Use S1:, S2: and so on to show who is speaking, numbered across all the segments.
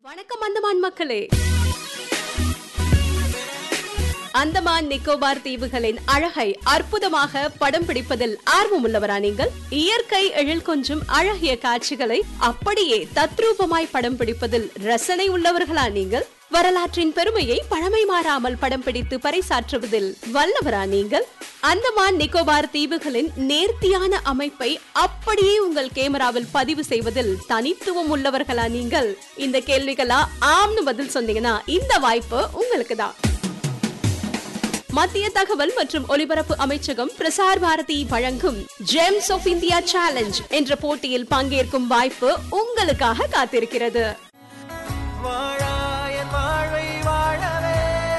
S1: வணக்கம் அந்தமான் மக்களே அந்தமான் நிக்கோபார் தீவுகளின் அழகை அற்புதமாக படம் பிடிப்பதில் ஆர்வமுள்ளவரா நீங்கள் இயற்கை எழில் கொஞ்சும் அழகிய காட்சிகளை அப்படியே தத்ரூபமாய் படம் பிடிப்பதில் ரசனை உள்ளவர்களா நீங்கள் வரலாற்றின் பெருமையை பழமை மாறாமல் படம் பிடித்து பறைசாற்றுவதில் வல்லவரா நீங்கள் அந்தமான் நிக்கோபார் தீவுகளின் நேர்த்தியான அமைப்பை அப்படியே உங்கள் கேமராவில் பதிவு செய்வதில் தனித்துவம் உள்ளவர்களா நீங்கள் இந்த கேள்விகளா ஆம்னு பதில் சொன்னீங்கன்னா இந்த வாய்ப்பு உங்களுக்கு தான் மத்திய தகவல் மற்றும் ஒலிபரப்பு அமைச்சகம் பிரசார் பாரதி வழங்கும் ஜெம்ஸ் ஆஃப் இந்தியா சேலஞ்ச் என்ற போட்டியில் பங்கேற்கும் வாய்ப்பு உங்களுக்காக காத்திருக்கிறது
S2: வாழாயன் வாழ்வை வாழவே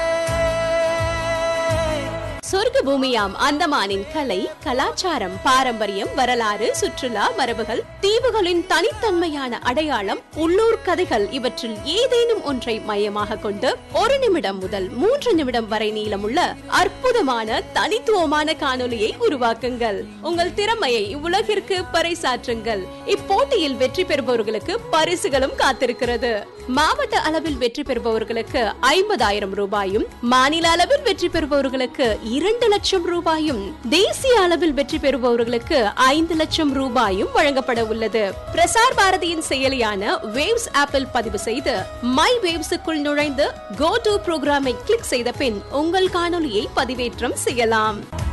S1: சொர்க்க பூமியாம் அந்தமானின் கலை கலாச்சாரம் பாரம்பரியம் வரலாறு சுற்றுலா மரபுகள் தீவுகளின் தனித்தன்மையான அடையாளம் உள்ளூர் கதைகள் இவற்றில் ஏதேனும் ஒன்றை மையமாக கொண்டு ஒரு நிமிடம் முதல் மூன்று நிமிடம் வரை நீளமுள்ள அற்புதமான தனித்துவமான காணொலியை உருவாக்குங்கள் உங்கள் திறமையை உலகிற்கு பறைசாற்றுங்கள் இப்போட்டியில் வெற்றி பெறுபவர்களுக்கு பரிசுகளும் காத்திருக்கிறது மாவட்ட அளவில் வெற்றி பெறுபவர்களுக்கு ஐம்பதாயிரம் ரூபாயும் மாநில அளவில் வெற்றி பெறுபவர்களுக்கு இரண்டு லட்சம் ரூபாயும் தேசிய அளவில் வெற்றி பெறுபவர்களுக்கு ஐந்து லட்சம் ரூபாயும் வழங்கப்பட உள்ளது பிரசார் பாரதியின் செயலியான வேவ்ஸ் ஆப்பில் பதிவு செய்து மை வேவ்ஸுக்குள் நுழைந்து கோ டு புரோகிராமை கிளிக் செய்த பின் உங்கள் காணொலியை பதிவேற்றம் செய்யலாம்